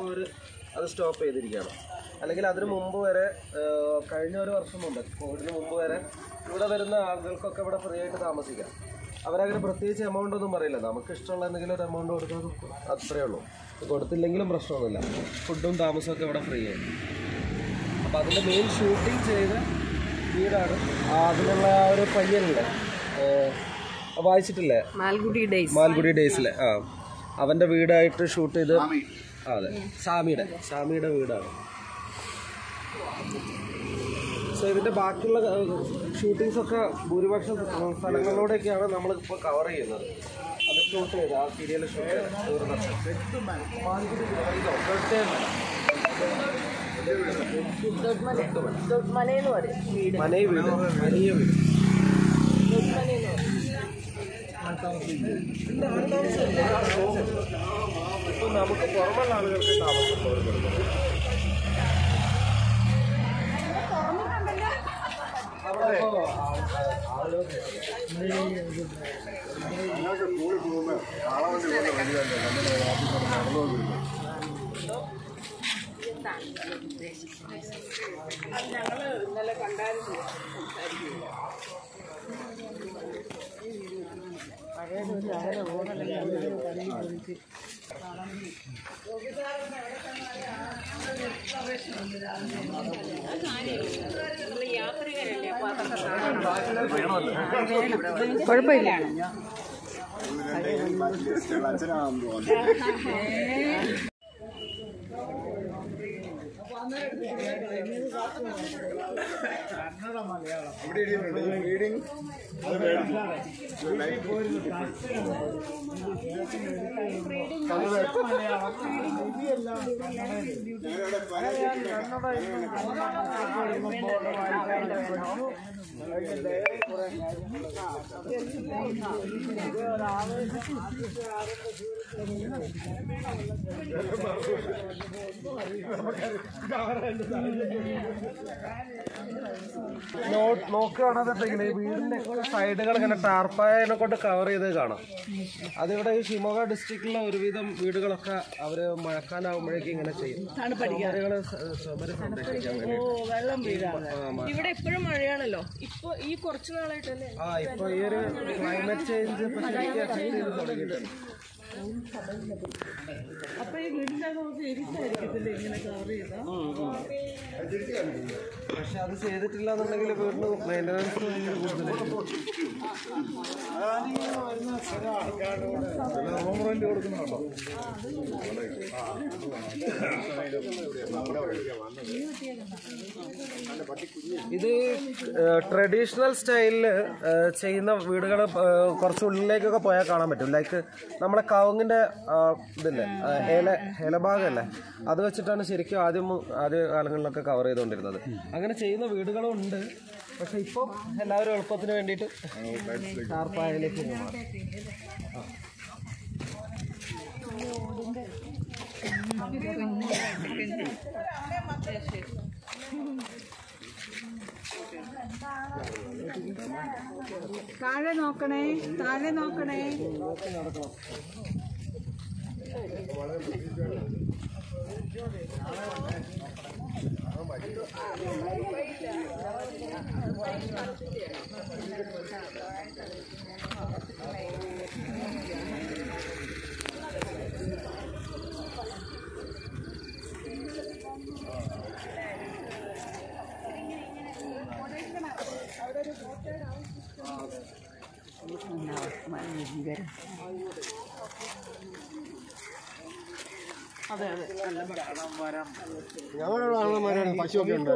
അവർ അത് സ്റ്റോപ്പ് ചെയ്തിരിക്കുകയാണ് അല്ലെങ്കിൽ അതിന് മുമ്പ് വരെ ഏഹ്, കഴിഞ്ഞ ഒരു വർഷം മുമ്പ് കോവിഡിന് മുമ്പ് വരെ ഇവിടെ വരുന്ന ആളുകൾക്കൊക്കെ ഇവിടെ ഫ്രീ ആയിട്ട് താമസിക്കാം അവരങ്ങനെ പ്രത്യേകിച്ച് എമൗണ്ട് ഒന്നും പറയില്ല നമുക്ക് ഇഷ്ടമുള്ള എന്തെങ്കിലും ഒരു എമൗണ്ട് കൊടുക്കുന്നത് അത്രേ ഉള്ളൂ കൊടുത്തില്ലെങ്കിലും പ്രശ്നമൊന്നുമില്ല ഫുഡും താമസവും ഒക്കെ ഇവിടെ ഫ്രീ ആയി അപ്പോൾ അതിൻ്റെ മെയിൻ ഷൂട്ടിംഗ് ചെയ്ത വീടാണ് ആ അതിനുള്ള ആ ഒരു പയ്യനില്ലേ ഏഹ്, വായിച്ചിട്ടില്ലേ മാൽഗുഡി ഡേയ്സ് മാൽഗുഡി ഡേയ്സിലെ ആ അവന്റെ വീടായിട്ട് ഷൂട്ട് ചെയ്ത് ആ, അതെ സാമിയുടെ സാമിയുടെ വീടാണ് സോ ഇതിന്റെ ബാക്കിയുള്ള ഷൂട്ടിങ്സ് ഒക്കെ ഭൂരിപക്ഷം സ്ഥലങ്ങളിലൂടെയൊക്കെയാണ് നമ്മൾ ഇപ്പോൾ കവർ ചെയ്യുന്നത് അത് ഷൂട്ട് ചെയ്ത് ആ സീരിയൽ ഷൂട്ട് ചെയ്ത് ദൂരദർശൻ മാൽഗുഡി ദൊഡ്മനയെന്ന് പറയും വീട് മനയ വീട് വലിയ വീട് ദൊഡ്മനയെന്ന് പറയും ഇപ്പൊ നമുക്ക് പുറമുള്ള ആളുകൾക്ക് താമസം കൊടുക്കുന്നത് അവിടെ ഇപ്പോ ആളുകൾക്ക് ഞങ്ങള് ഇന്നലെ കണ്ടായിരുന്നു സംസാരിക്കുന്നു നമ്മള് യാത്രികരല്ലേ അപ്പൊ അതൊക്കെ കാണണം കുഴപ്പമില്ല നോ- നോക്കുകയാണെന്നുണ്ടെങ്കിൽ ഈ വീടിന്റെ സൈഡുകൾ ഇങ്ങനെ ടാർപ്പായനെ കൊണ്ട് കവർ ചെയ്ത് കാണാം അതിവിടെ ഈ ഷിമോഗ ഡിസ്ട്രിക്റ്റിലെ ഒരുവിധം വീടുകളൊക്കെ അവര് മഴക്കാലാവുമ്പോഴേക്കും ഇങ്ങനെ ചെയ്യും ചുമരുകള് സ- ചുമര് സംരക്ഷിക്കാൻ വേണ്ടി വെള്ളം വീഴാണ് ഇവിടെ എപ്പോഴും മഴയാണല്ലോ ഇപ്പൊ ഈ കുറച്ചു നാളായിട്ടല്ലേ ആ ഇപ്പൊ ഈ ഒരു ക്ലൈമറ്റ് ചേഞ്ച് ഇപ്പൊ ശരിക്കും affect ചെയ്ത് തുടങ്ങിയിട്ടുണ്ട് അപ്പൊ ഈ വീടിന്റെ നമുക്ക് ഇരുട്ടായിരിക്കത്തില്ലേ ഇങ്ങനെ കവർ ചെയ്താ പക്ഷെ അത് ചെയ്തിട്ടില്ല എന്നുണ്ടെങ്കിൽ വീടിന് മെയിൻ്റനൻസ് ഭയങ്കര കൂടുതലായിരിക്കും ഇത് ട്രഡീഷണൽ സ്റ്റൈലിൽ ചെയ്യുന്ന വീടുകൾ കുറച്ച് ഉള്ളിലേക്കൊക്കെ പോയാൽ കാണാൻ പറ്റും ലൈക്ക് നമ്മുടെ കവുങ്ങിന്റെ ആ, ഇതില്ലേ ആ, ഏല ഏലഭാഗമല്ലേ അത് വെച്ചിട്ടാണ് ശരിക്കും ആദ്യം മു- ആദ്യ കാലങ്ങളിലൊക്കെ കവർ ചെയ്തുകൊണ്ടിരുന്നത് അങ്ങനെ ചെയ്യുന്ന വീടുകളും ഉണ്ട് പക്ഷെ ഇപ്പോൾ എല്ലാവരും എളുപ്പത്തിന് വേണ്ടിയിട്ട് ടാർപ്പായയിലേക്ക് മാറി താഴെ നോക്കണേ താഴെ നോക്കണേ അതെ അതെ ഞങ്ങളുടെ ആളുമാരാണ് പശുവൊക്കെ ഉണ്ട്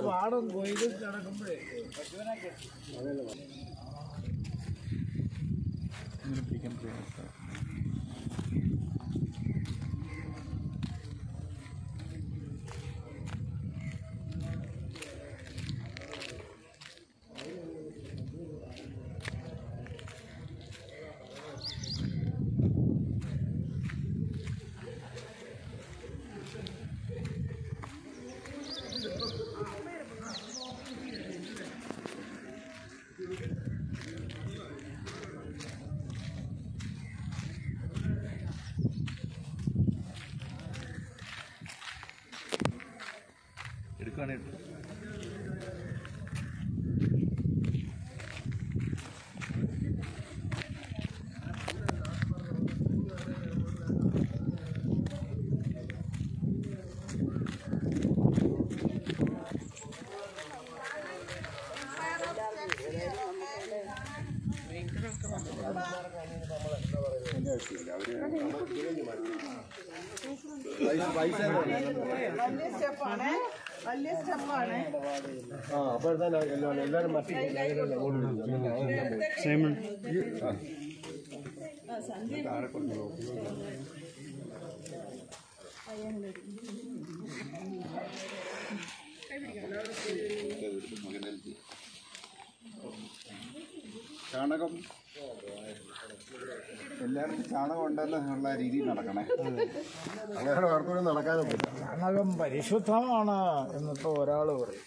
പണിയിട്ട് വലിയ സ്റ്റെപ്പാണ് വലിയ സ്റ്റെപ്പാണ് ആ അപ്പോഴത്തേനും എല്ലാവരും എല്ലാവരും മറ്റു ചാണകം എല്ലാവർക്കും ചാണകം ഉണ്ടല്ലോ എന്നുള്ള രീതിയിൽ നടക്കണേ അങ്ങനെ ആർക്കും നടക്കാനും പറ്റില്ല ചാണകം പരിശുദ്ധമാണ് എന്നിപ്പോ ഒരാൾ പറയും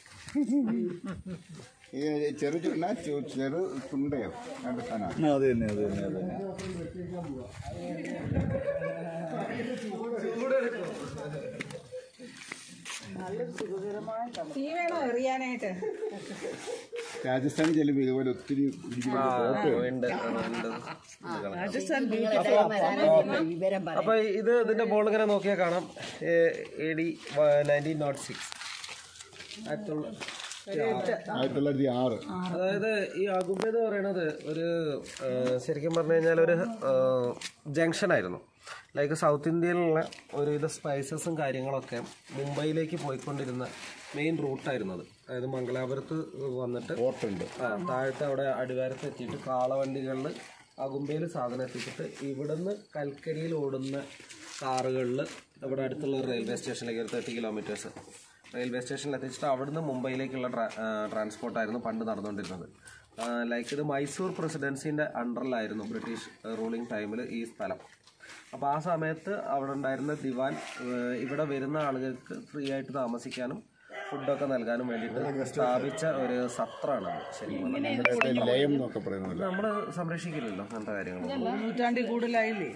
ഈ ചെറു ചുണ്ണ ചു- ചെറു തുണ്ടയോ രണ്ട് സാധനം അത് തന്നെ അത് തന്നെ അത് തന്നെ തീ വേണോ എറിയാനായിട്ട് രാജസ്ഥാനിൽ ചെല്ലുമ്പോൾ ഇതുപോലെ ഒത്തിരി ഇരിക്കുന്ന ഉണ്ട്, ഉണ്ട്. രാജസ്ഥാൻ അപ്പൊ ഇത് ഇതിന്റെ ബോൾ ഇങ്ങനെ നോക്കിയാൽ കാണാം A D nineteen naught six ആയിരത്തി ആയിരത്തി തൊള്ളായിരത്തി ആറ് അതായത് ഈ അകുബ എന്ന് പറയുന്നത് ഒരു ആ, ശരിക്കും പറഞ്ഞു കഴിഞ്ഞാൽ ഒരു ജംഗ്ഷൻ ആയിരുന്നു ലൈക്ക് സൗത്ത് ഇന്ത്യയിലുള്ള ഒരുവിധ സ്പൈസസും കാര്യങ്ങളൊക്കെ മുംബൈയിലേക്ക് പോയിക്കൊണ്ടിരുന്ന മെയിൻ റൂട്ടായിരുന്നു അത് അതായത് മംഗലാപുരത്ത് വന്നിട്ട് പോർട്ടുണ്ട് ആ, താഴത്തെ അവിടെ അടിവാരത്ത് എത്തിയിട്ട് കാളവണ്ടികളിൽ അകുമ്പയിൽ സാധനം എത്തിച്ചിട്ട് ഇവിടുന്ന് കൽക്കരിയിൽ ഓടുന്ന കാറുകളിൽ ഇവിടെ അടുത്തുള്ള റെയിൽവേ സ്റ്റേഷനിലേക്ക് ഒരു തേർട്ടി കിലോമീറ്റേഴ്സ് റെയിൽവേ സ്റ്റേഷനിൽ എത്തിച്ചിട്ട് അവിടുന്ന് മുംബൈയിലേക്കുള്ള ട്രാൻസ്പോർട്ടായിരുന്നു പണ്ട് നടന്നുകൊണ്ടിരുന്നത് ലൈക്ക് ഇത് മൈസൂർ പ്രസിഡൻസിൻ്റെ അണ്ടറിലായിരുന്നു ബ്രിട്ടീഷ് റൂളിംഗ് ടൈമിൽ ഈ സ്ഥലം അപ്പോൾ ആ സമയത്ത് അവിടെ ഉണ്ടായിരുന്ന ദിവാൻ ഏഹ്, ഇവിടെ വരുന്ന ആളുകൾക്ക് ഫ്രീ ആയിട്ട് താമസിക്കാനും ഫുഡൊക്കെ നൽകാനും വേണ്ടിയിട്ട് സ്ഥാപിച്ച ഒരു സത്രമാണ് അത് ശരിക്കും പറഞ്ഞാൽ. ലയം എന്നൊക്കെ പറയുന്നത് നമ്മൾ സംരക്ഷിക്കില്ലല്ലോ അങ്ങനത്തെ കാര്യങ്ങൾ നൂറ്റാണ്ടിൽ കൂടുതലായില്ലേ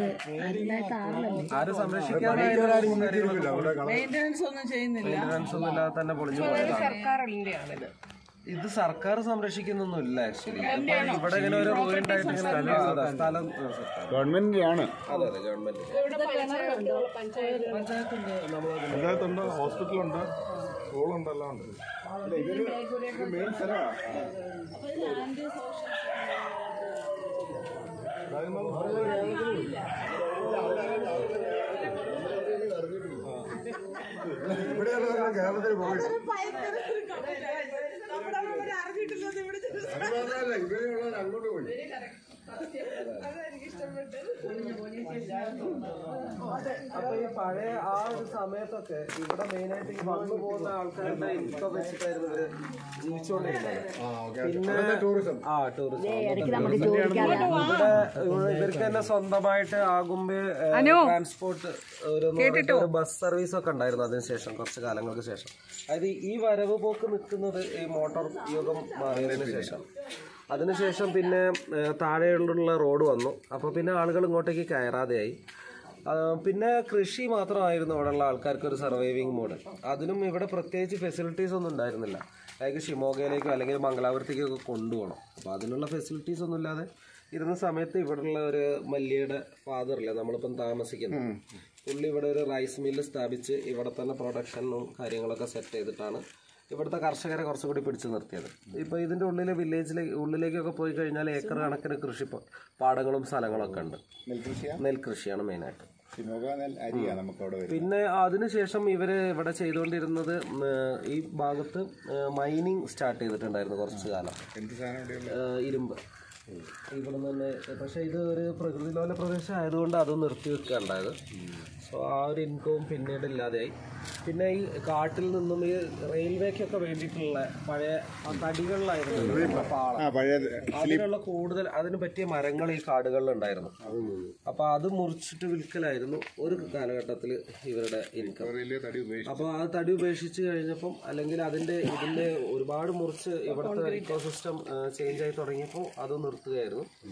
ആരും സംരക്ഷിക്കാതെ മെയിൻ്റനൻസ് ഒന്നും ചെയ്യുന്നില്ല മെയിൻ്റനൻസ് ഒന്നും ഇല്ലാതെ തന്നെ പൊളിഞ്ഞു പോയതാണ് സർക്കാരിന്റെയാണ് ഇത് ഇത് സർക്കാർ സംരക്ഷിക്കുന്നൊന്നും ഇല്ല ആക്ച്വലി ഇവിടെ ഇങ്ങനെ ഒരു റൂയിൻഡ് ആയിട്ട് ഇങ്ങനെ അതെ, സ്ഥലം ആ, സർക്കാർ. ഗവൺമെന്റിന്റെ ആണ് അതെ അതെ ഗവൺമെന്റ് പഞ്ചായത്തുണ്ട് ഹോസ്പിറ്റലുണ്ട് സ്കൂളുണ്ട് എല്ലാം ഉണ്ട് മെയിൻ സ്ഥലമാണ് കേരളത്തിൽ പോയി അങ്ങോട്ട് പോയി അപ്പൊ ഈ പഴയ ആ ഒരു സമയത്തൊക്കെ ഇവിടെ മെയിൻ ആയിട്ട് ഈ വന്നു പോകുന്ന ആൾക്കാരുടെ ഇൻകം വെച്ചിട്ടായിരുന്നു ഇവര് ജീവിച്ചുകൊണ്ടിരുന്നത് പിന്നെ ടൂറിസം ആ ടൂറിസം ഇവിടെ ഇവിടെ ഇവർക്ക് തന്നെ സ്വന്തമായിട്ട് ആകുമ്പോ ട്രാൻസ്പോർട്ട് ഒരു എന്ന് പറഞ്ഞിട്ട് ഒരു ബസ് സർവീസ് ഒക്കെ ഉണ്ടായിരുന്നു അതിനുശേഷം കുറച്ച് കാലങ്ങൾക്ക് ശേഷം അതായത് ഈ വരവ് പോക്ക് നിൽക്കുന്നത് ഈ മോട്ടോർ യുഗം മാറിയതിനു ശേഷം അതിനുശേഷം പിന്നെ ഏഹ്, താഴെയുള്ള റോഡ് വന്നു അപ്പോൾ പിന്നെ ആളുകൾ ഇങ്ങോട്ടേക്ക് കയറാതെയായി ആ, പിന്നെ കൃഷി മാത്രമായിരുന്നു അവിടെയുള്ള ആൾക്കാർക്ക് ഒരു സർവൈവിങ് മോഡ് അതിനും ഇവിടെ പ്രത്യേകിച്ച് ഫെസിലിറ്റീസ് ഒന്നും ഉണ്ടായിരുന്നില്ല ലൈക്ക് ഷിമോഗയിലേക്കോ അല്ലെങ്കിൽ മംഗലാപുരത്തേക്കോ ഒക്കെ കൊണ്ടുപോകണം അപ്പോൾ അതിനുള്ള ഫെസിലിറ്റീസ് ഒന്നും ഇല്ലാതെ ഇരുന്ന സമയത്ത് ഇവിടെയുള്ള ഒരു മല്ലിയുടെ ഫാദറില്ലേ നമ്മളിപ്പം താമസിക്കുന്നത് പുള്ളി ഇവിടെ ഒരു റൈസ് മില്ല് സ്ഥാപിച്ച് ഇവിടെ തന്നെ പ്രൊഡക്ഷനും കാര്യങ്ങളൊക്കെ സെറ്റ് ചെയ്തിട്ടാണ് ഇവിടുത്തെ കർഷകരെ കുറച്ചും കൂടി പിടിച്ചു നിർത്തിയത് ഇപ്പോൾ ഇതിൻ്റെ ഉള്ളിലെ വില്ലേജിലേക്ക് ഉള്ളിലേക്കൊക്കെ പോയി കഴിഞ്ഞാൽ ഏക്കർ കണക്കിന് കൃഷി പ- പാടങ്ങളും സ്ഥലങ്ങളൊക്കെ ഉണ്ട് നെൽകൃഷിയാ നെൽകൃഷിയാണ് മെയിനായിട്ട് ശിമോഗ നെൽ അരിയാ നമുക്ക് അവിടെ വരുന്നത് പിന്നെ അതിനുശേഷം ഇവര് ഇവിടെ ചെയ്തുകൊണ്ടിരുന്നത് ഉം, ഈ ഭാഗത്ത് മൈനിങ് സ്റ്റാർട്ട് ചെയ്തിട്ടുണ്ടായിരുന്നു കുറച്ച് കാലം എന്ത് സാധനം ഇവിടെയുള്ള ഏഹ്, ഇരുമ്പ് ഇവിടെ തന്നെ പക്ഷെ ഇത് ഒരു പ്രകൃതി ലോല പ്രദേശം ആയതുകൊണ്ട് അത് നിർത്തി വെക്കുകയുണ്ടായത് സോ ആ ഒരു ഇൻകവും പിന്നീട് ഇല്ലാതെയായി പിന്നെ ഈ കാട്ടിൽ നിന്നും ഈ റെയിൽവേക്കൊക്കെ വേണ്ടിയിട്ടുള്ള പഴയ ആ തടികളിലായിരുന്നു പാള ആ പഴയ അതിനുള്ള കൂടുതൽ അതിന് പറ്റിയ മരങ്ങൾ ഈ കാടുകളിൽ ഉണ്ടായിരുന്നു അപ്പൊ അത് മുറിച്ചിട്ട് വിൽക്കലായിരുന്നു ഒരു കാലഘട്ടത്തിൽ ഇവരുടെ ഇൻകം റെയിൽവേ തടി ഉപയോഗിച്ചു അപ്പോൾ ആ തടി ഉപേക്ഷിച്ച് കഴിഞ്ഞപ്പം അല്ലെങ്കിൽ അതിന്റെ ഇതിന്റെ ഒരുപാട് മുറിച്ച് ഇവിടുത്തെ ഇക്കോസിസ്റ്റം ചേഞ്ച് ആയി തുടങ്ങിയപ്പോൾ അത് നിർത്തുകയായിരുന്നു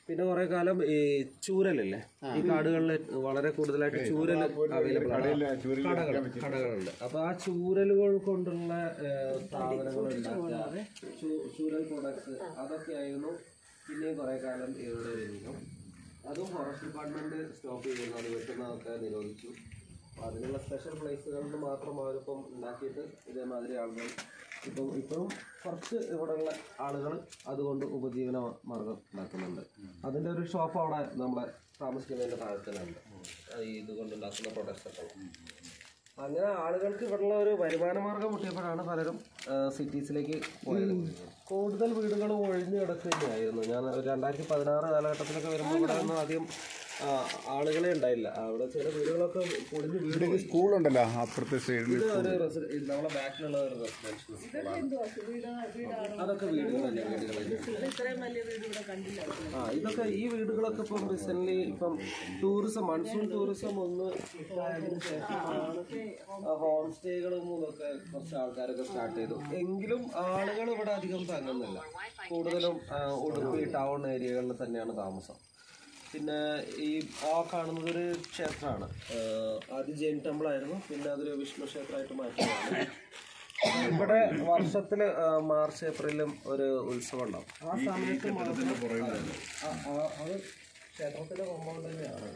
പിന്നെ കുറെ കാലം ഈ ചൂരലല്ലേ ഈ കാടുകളിൽ വളരെ കൂടുതലായിട്ട് ചൂരൽ അവൈലബിൾ ആണ് കടകൾ കടകളുണ്ട് അപ്പൊ ആ ചൂരലുകൾ കൊണ്ടുള്ള ഏഹ്, സാധനങ്ങൾ ഉണ്ടാക്കുക ചൂ- ചൂരൽ പ്രൊഡക്ട്സ് അതൊക്കെ ആയിരുന്നു പിന്നെയും കുറെ കാലം ഇവിടെ വരുന്നു അതും ഫോറസ്റ്റ് ഡിപ്പാർട്ട്മെന്റ് സ്റ്റോപ്പ് ചെയ്യുന്നു അത് വെട്ടുന്നതൊക്കെ നിരോധിച്ചു അപ്പൊ അതിനുള്ള സ്പെഷ്യൽ പ്ലേസുകളിൽ മാത്രം അവരിപ്പം ഉണ്ടാക്കിയിട്ട് ഇതേമാതിരി ആളുകൾ ഇപ്പം ഇപ്പം കുറച്ച് ഇവിടെയുള്ള ആളുകൾ അതുകൊണ്ട് ഉപജീവന മാർഗം ഉണ്ടാക്കുന്നുണ്ട് അതിൻ്റെ ഒരു ഷോപ്പ് അവിടെ നമ്മളെ താമസിക്കുന്നതിൻ്റെ താഴത്തിലുണ്ട് ഈ ഇതുകൊണ്ട് ഉണ്ടാക്കുന്ന പ്രൊഡക്ട്സ് ഒക്കെ അങ്ങനെ ആളുകൾക്ക് ഇവിടെയുള്ള ഒരു വരുമാന മാർഗം മുട്ടിയപ്പോഴാണ് പലരും സിറ്റീസിലേക്ക് പോയത് കൂടുതൽ വീടുകൾ ഒഴിഞ്ഞു കിടക്കുകയായിരുന്നു ഞാൻ ഒരു രണ്ടായിരത്തി പതിനാറ് കാലഘട്ടത്തിലൊക്കെ വരുമ്പോൾ ഇവിടെ ഒന്നും ആദ്യം ആ, ആളുകളെ ഉണ്ടായില്ല അവിടെ ചില വീടുകളൊക്കെ പൊളിഞ്ഞ് വീട് പോയി. സ്കൂളുണ്ടല്ലോ അപ്പുറത്തെ സൈഡിൽ ഇത് ഒരു റെസിഡ- ഇത് നമ്മളെ ബാക്കിലുള്ള ഒരു റെസിഡൻഷ്യൽ സ്കൂളാണ് അതൊക്കെ വീടുകൾ തന്നെ വീടുകൾ തന്നെ ഇത്രയും വലിയ വീട് ഇവിടെ കണ്ടില്ല ആ ഇതൊക്കെ ഈ വീടുകളൊക്കെ ഇപ്പം റീസെന്റ് ഇപ്പം ടൂറിസം മൺസൂൺ ടൂറിസം ഒന്ന് ആയതിനു ശേഷമാണ് ഹോം സ്റ്റേകളും ഇതൊക്കെ കുറച്ച് ആൾക്കാരൊക്കെ സ്റ്റാർട്ട് ചെയ്തു എങ്കിലും ആളുകൾ ഇവിടെ അധികം തങ്ങുന്നില്ല കൂടുതലും ആ, ഉടുപ്പി ടൗൺ ഏരിയകളിൽ തന്നെയാണ് താമസം പിന്നെ ഈ ആ കാണുന്നത് ഒരു ക്ഷേത്രമാണ് ആദ്യം ജെയിൻ ടെമ്പിൾ ആയിരുന്നു പിന്നെ അതൊരു വിഷ്ണു ക്ഷേത്രമായിട്ട് മാറ്റിയതാണ് ഇവിടെ വർഷത്തില് ആ, മാർച്ച് ഏപ്രിലും ഒരു ഉത്സവം ഉണ്ടാവും ആ സമയത്ത് മാത്രം ആ, ആ, അത് ക്ഷേത്രത്തിന്റെ കോമ്പൗണ്ട് തന്നെയാണ്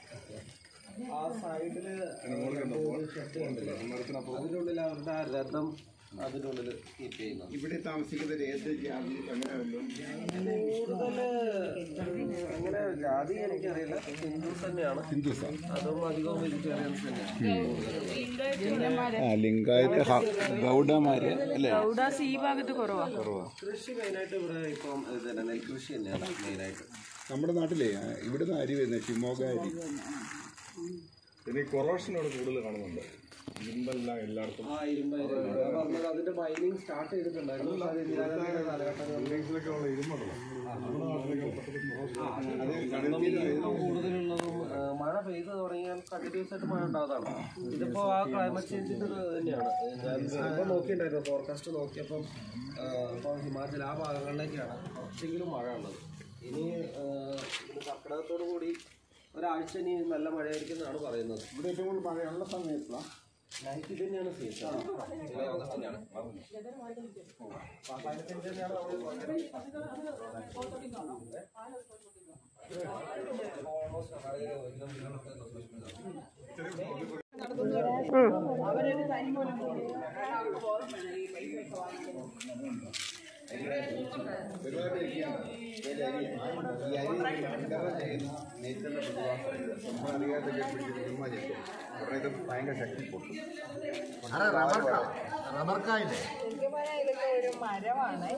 ആ സൈഡില് ഷെഡ് കണ്ടില്ലേ അതിനുള്ളിൽ അവരുടെ ആ രഥം അതിനുള്ളിൽ കീപ്പ് ചെയ്യുന്നത് ഇവിടെ താമസിക്കുന്നത് ഏത് ജാതി അങ്ങനെ വല്ലതും കൂടുതല് അങ്ങനെ ജാതി എനിക്കറിയില്ല ഹിന്ദുസ് തന്നെയാണ് ഹിന്ദുസാണ് അതും അധികവും വെജിറ്റേറിയൻസ് തന്നെയാണ് ആ ലിംഗായത്ത് ഗൗഡമാര് അല്ലേ ഗൗഡാസ് ഈ ഭാഗത്ത് കുറവാ കൃഷി മെയിനായിട്ട് ഇവിടെ ഇപ്പം ഇത് തന്നെ നെൽകൃഷി തന്നെയാണ് മെയിനായിട്ട് നമ്മുടെ നാട്ടിലെ ആ, ഇവിടുന്ന് അരി വരുന്നത് ഷിമോഗ അരി പിന്നെ ഈ കൊറോഷനോട് കൂടുതൽ കാണുന്നുണ്ട് ഇരുമ്പെല്ലാം എല്ലായിടത്തും ആ ഇരുമ്പായിരുന്നു ഞാൻ പറഞ്ഞത് അതിന്റെ മൈനിങ് സ്റ്റാർട്ട് ചെയ്തിട്ടുണ്ടായിരുന്നു പക്ഷേ അത് ഇന്ദിരാഗാന്ധിയുടെ കാലഘട്ടങ്ങളിൽ ഇതിലൊക്കെ ഉള്ള ഇരുമ്പുണ്ടല്ലോ ഇപ്പം കൂടുതലുള്ളതും ആ, മഴ പെയ്ത് തുടങ്ങിയാൽ കണ്ടിന്യൂസ് ആയിട്ട് മഴ ഉണ്ടാകുന്നതാണ് ഇതിപ്പോ ആ ക്ലൈമറ്റ് ചേഞ്ചിന്റെ തന്നെയാണ് ഞാൻ ഇപ്പൊ നോക്കിയിട്ടുണ്ടായിരുന്നു ഫോർകാസ്റ്റ് നോക്കിയപ്പം ആ, ഇപ്പൊ ഹിമാചൽ ആ ഭാഗങ്ങളിലേക്കാണ് കുറച്ചെങ്കിലും മഴ ഉള്ളത് ഇനി ആ, ഇത് കർക്കിടകത്തോടു കൂടി ഒരാഴ്ച ഇനി നല്ല മഴയായിരിക്കും എന്നാണ് പറയുന്നത് ഇവിടെ ഏറ്റവും കൂടുതൽ മഴയുള്ള സമയത്താണ് നൈറ്റ് ഇത് തന്നെയാണ് സീസൺ തന്നെയാണ് ഭയങ്കര ശക്തി പൊട്ടും ഒരു മരമാണ്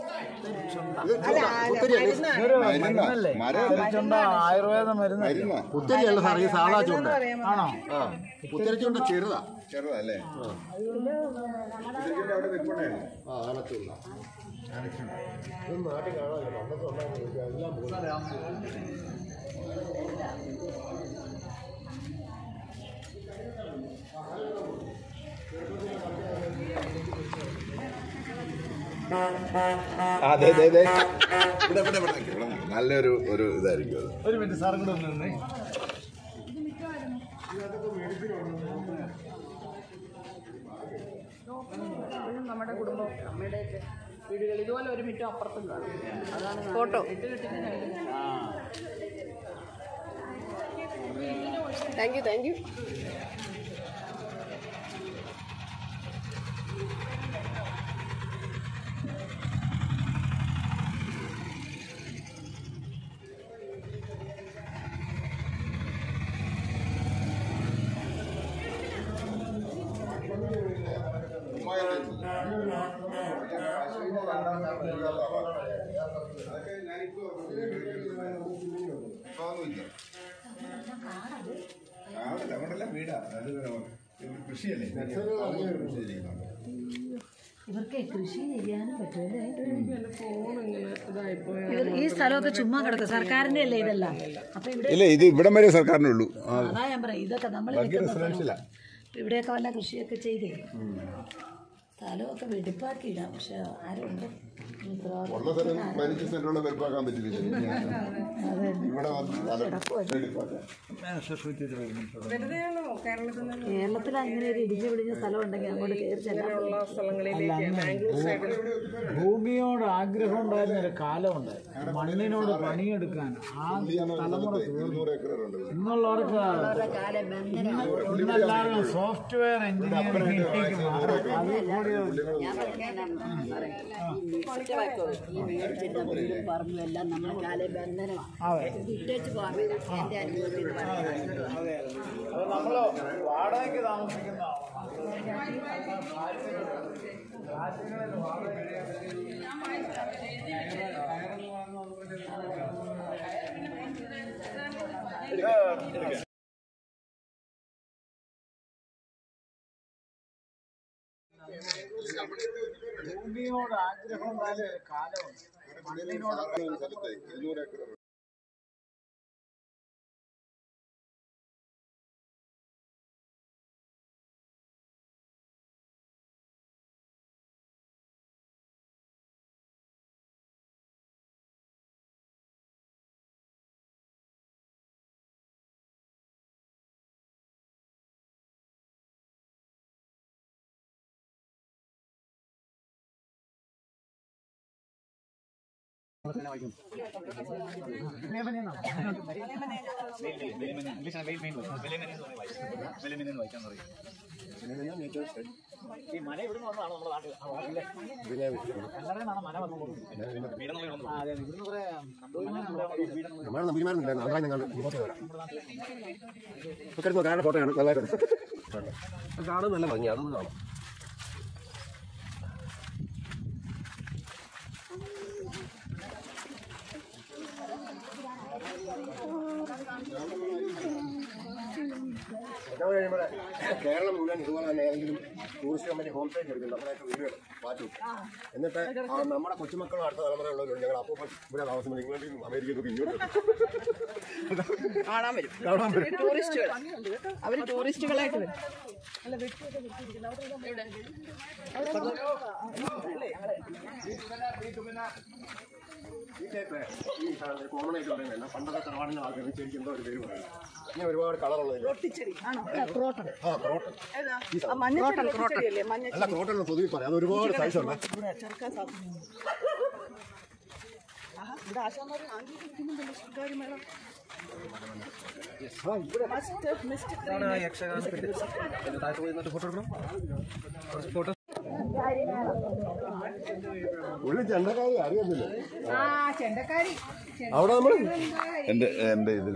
മരം ആയുർവേദ മരുന്ന് മരുന്നാ കുത്തരിയല്ല സാർ ഈ സാധാ ചൂണ്ട ആണോ കുത്തരി ചൂണ്ട ചെറുതാ ചെറുതല്ലേ ഇതിന്റെ അവിടെ നിൽക്കണേ ആ ആന ചൂണ്ട അതെ അതെ അതെ ഇവിടെ ഇവിടെ ഇവിടെ നിൽക്ക്, ഇവിടെ നിൽക്ക്. നല്ലൊരു ഒരു ഇതായിരിക്കും അത് ഒരു മിനിറ്റ് സാറും കൂടെ ഒന്ന് നിന്നേ ഇപ്പോഴും നമ്മുടെ കുടുംബം അമ്മയുടെ വീടുകൾ ഇതുപോലെ ഒരു മിറ്റം അപ്പുറത്തും കാണും അതാണ് photo thank you thank you അതുകൊണ്ടല്ല വീടാ അത് കൃഷിയല്ലേ ഇവർക്ക് കൃഷി ചെയ്യാനും പറ്റുമല്ലേ ഫോൺ ഇങ്ങനെ ഇതായിപ്പോ ഇവർ ഈ സ്ഥലമൊക്കെ ചുമ്മാ കിടക്കും സർക്കാരിന്റെ അല്ലേ ഇതെല്ലാം അപ്പൊ ഇവിടെ ഇല്ല ഇത് ഇവിടം വരെ സർക്കാരിനുള്ളൂ ആ അതാ ഞാൻ പറയാം ഇതൊക്കെ നമ്മൾ ഇവിടെയൊക്കെ വല്ല കൃഷിയൊക്കെ ചെയ്തേ സ്ഥലമൊക്കെ വെടിപ്പാക്കിയിടാം പക്ഷെ ആരുണ്ട് ഉള്ള സ്ഥലം പതിനഞ്ച് സെന്റുള്ള വെറുപ്പാക്കാൻ പറ്റില്ല ഇവിടെ വന്ന് സ്ഥലം വെടിപ്പാക്കാൻ കേരളത്തിൽ അങ്ങനെ ഒരു ഇടിഞ്ഞു പിടിഞ്ഞ സ്ഥലം ഉണ്ടെങ്കിൽ അങ്ങോട്ട് കയറി ചെല്ലാൻ സ്ഥലങ്ങളിലേക്ക് ബാംഗ്ലൂർ സൈഡിൽ ഭൂമിയോട് ആഗ്രഹം ഉണ്ടായിരുന്ന ഒരു കാലമുണ്ട് മണ്ണിനോട് പണിയെടുക്കാൻ ആ തലമുറ തീർന്നു ഇരുന്നൂറ് ഏക്കറുണ്ട് ഇന്നുള്ളവർക്ക് ഇന്നെല്ലാവരും സോഫ്റ്റ്വെയർ എഞ്ചിനീയറിംഗിലേക്ക് മാറി അത് കൂടി ഈ മേടിച്ചിട്ട് വീടും പറമ്പും എല്ലാം നമ്മുടെ കാലെ ബന്ധനമാണ് അതെ ഇട്ടേച്ച് പോകാൻ എൻ്റെ അനുഭവത്തിൽ പറയുന്നത് അതെ അത് നമ്മള് വാടകയ്ക്ക് താമസിക്കുന്ന ഭൂമിയോട് ആഗ്രഹം ഉണ്ടായിരുന്ന ഒരു കാലമുണ്ട് സ്ഥലത്ത് ഇരുന്നൂറ് ഏക്കർ നമ്മളെ നമ്പീമാരുണ്ടായിരുന്നു അതാണ് ഞങ്ങൾ ഇങ്ങോട്ട് വരാം ഇപ്പൊ കിടന്നു കാണാൻ ഫോട്ടോയാണ് നല്ലതായിട്ട് അത് കാണാൻ നല്ല ഭംഗി അതൊന്ന് കാണാം എല്ലാം കഴിയുമ്പോൾ കേരളം മുഴുവൻ ഇതുപോലെ തന്നെ ഏതെങ്കിലും ടൂറിസ്റ്റ് കമ്പനി ഹോം സ്റ്റേ എടുക്കും നമ്മുടെയൊക്കെ വീടുകൾ മാറ്റും എന്നിട്ട് ആ നമ്മുടെ കൊച്ചുമക്കളും അടുത്ത തലമുറയുള്ളവരും ഞങ്ങൾ അപ്പോൾ ഇവിടെ താമസം ഇംഗ്ലണ്ടിൽ നിന്നും അമേരിക്കയിൽ നിന്നും ഇങ്ങോട്ട് വരും. കാണാൻ വരും കാണാൻ വരും ടൂറിസ്റ്റുകൾ അവർ ടൂറിസ്റ്റുകളായിട്ട് വരും ഈ ടൈപ്പ് ഈ കോമൺ ആയിട്ട് പറയുന്നത് പണ്ടത്തെ തറവാടിന്റെ ആൾക്കാർ ശരിക്കും എന്തോ ഒരു പേര് പറയുന്നത് ഇങ്ങനെ ഒരുപാട് കളറുള്ളത് റൊട്ടിച്ചെടി ആണോ ക്രോട്ടൺ ആ ക്രോട്ടൺ ഏതാ ആ മഞ്ഞ ക്രോട്ടല്ലേ മഞ്ഞ അല്ല ക്രോട്ടൺ എന്ന് പൊതുവെ പറയാം അത് ഒരുപാട് സൈസ് ഉണ്ട് ഇവിടെ ചെറുക്കാൻ സാധിക്കുന്നു ആഹാ, ഇവിടെ ആശാമാർ ആഗ്രഹിക്കുന്നുണ്ടല്ലോ സർക്കാർ മേളം മസ്റ്റ് മിസ്റ്റ് ഇതാണ് ആ യക്ഷഗാനത്തിന്റെ ഇതിന്റെ താഴത്ത് പോയി നിന്നിട്ട് ഫോട്ടോ എടുക്കണം കുറച്ച് ഫോട്ടോ ഒരു ചെണ്ടക്കാരി അറിയുന്നില്ല ആ ചെണ്ടക്കാരി അവിടെ നമ്മൾ എന്റെ എന്റെ ഇതിൽ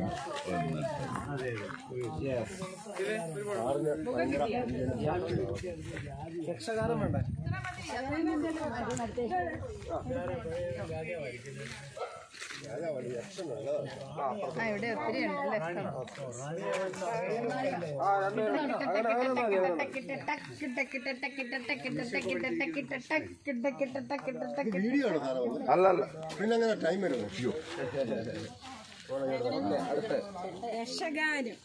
യക്ഷഗാനം വേണ്ടേ ഇവിടെ ഒത്തിരി ഉണ്ടല്ലേ ആ രണ്ടുപേരും അങ്ങനെ അങ്ങനെ മതി അങ്ങനെ വീഡിയോ ആണ് സാറേ വന്നത് അല്ല അല്ല പിന്നെ അങ്ങനെ ടൈം വരുന്നു അയ്യോ അടുത്ത് യക്ഷഗാനം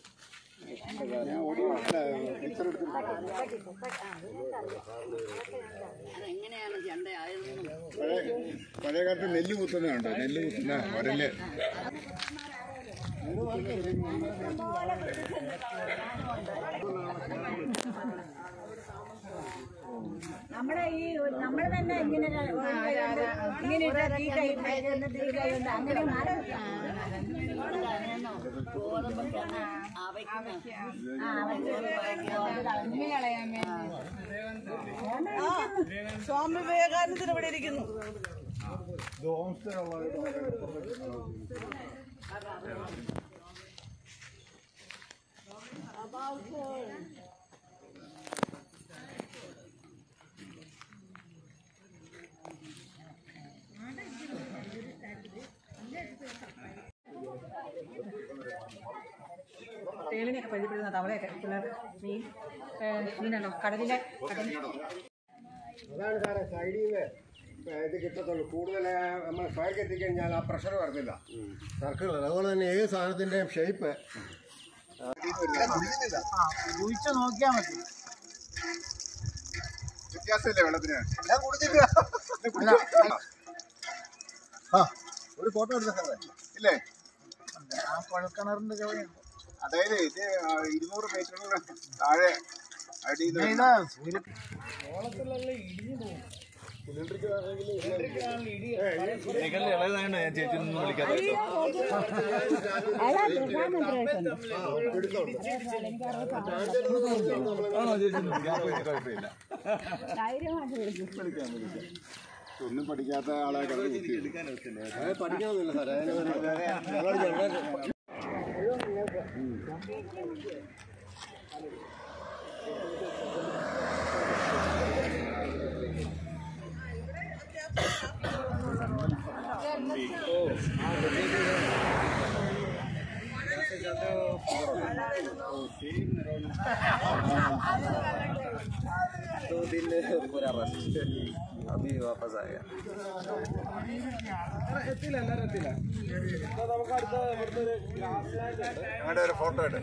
അതെങ്ങനെയാണ് ചെണ്ടയായതെന്നും പഴയ പഴയ കാലത്ത് നെല്ല് കുത്തുന്നുണ്ടോ നെല്ല് കുത്തുന്ന ഒരല് നമ്മുടെ ഈ നമ്മൾ തന്നെ ഇങ്ങനെ ഇങ്ങനെ ഇട്ട് തീ കൈ എന്നിട്ട് തീ കൈ കൊണ്ട് അങ്ങനെ മാറും സ്വാമി വിവേകാനന്ദൻ ഇവിടെ ഇരിക്കുന്നു തേളിനെയൊക്കെ പരിചയപ്പെടുന്ന തവളയൊക്കെ പിള്ളേർ മീൻ മീനാണോ കടലിലെ കടലിൽ അതാണ് സാറേ സൈഡിൽ നിന്ന് ഇത് കിട്ടത്തുള്ളൂ കൂടുതൽ നമ്മൾ ഫയർ എത്തിക്കഴിഞ്ഞാൽ ആ പ്രഷർ വരത്തില്ല സർക്കിൾ അതുപോലെ തന്നെ ഏത് സാധനത്തിന്റെയും ഷേപ്പ് ഒഴിച്ച് നോക്കിയാൽ മതി വ്യത്യാസമില്ലേ വെള്ളത്തിന് ഞാൻ കുടിച്ചില്ല ആ ഒരു ഫോട്ടോ എടുത്ത സാറേ ഇല്ലേ ആ കുഴൽക്കിണറിന്റെ ചോദ്യം അതായത് ഇത് ആ, ഇരുന്നൂറ് മീറ്ററിന് താഴെ അടിയിൽ ഒന്നും പഠിക്കാത്ത ആളെ പഠിക്കാനൊന്നുമില്ല സാറേ ഞങ്ങൾ ഞങ്ങൾ दो दिन पूरा रेस्ट अभी वापस आ गया എത്തില്ല എല്ലാവരും എത്തില്ല ഇപ്പൊ നമുക്ക് അടുത്ത ഇവിടുത്തെ ഒരു ഗ്രാസ് ലാൻഡ് ഉണ്ട് ഞങ്ങളുടെ ഒരു ഫോട്ടോ ഇട്ട്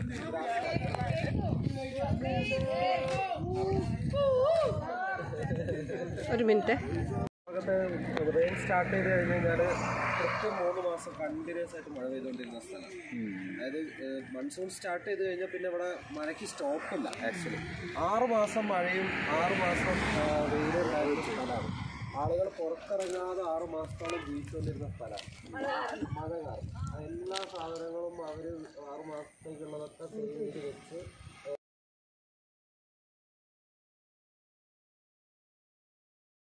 ഒരു മിനിറ്റ് ഭാഗത്ത് റെയിൻ സ്റ്റാർട്ട് ചെയ്ത് കഴിഞ്ഞ് കഴിഞ്ഞാൽ കൃത്യം മൂന്ന് മാസം കണ്ടിന്യൂസ് ആയിട്ട് മഴ പെയ്തുകൊണ്ടിരുന്ന സ്ഥലം അതായത് മൺസൂൺ സ്റ്റാർട്ട് ചെയ്ത് കഴിഞ്ഞാൽ പിന്നെ ഇവിടെ മഴയ്ക്ക് സ്റ്റോപ്പില്ല ആക്ച്വലി ആറ് മാസം മഴയും ആറ് മാസം ആ, വെയിലും ഉണ്ടായിരുന്ന സ്ഥലമാണ് ആളുകൾ പുറത്തിറങ്ങാതെ ആറ് മാസത്തോളം ജീവിച്ചുകൊണ്ടിരുന്ന സ്ഥലമാണ് മഴ കാരണം എല്ലാ സാധനങ്ങളും അവർ ആറ് മാസത്തേക്കുള്ളതൊക്കെ സേവ് ചെയ്ത് വെച്ച്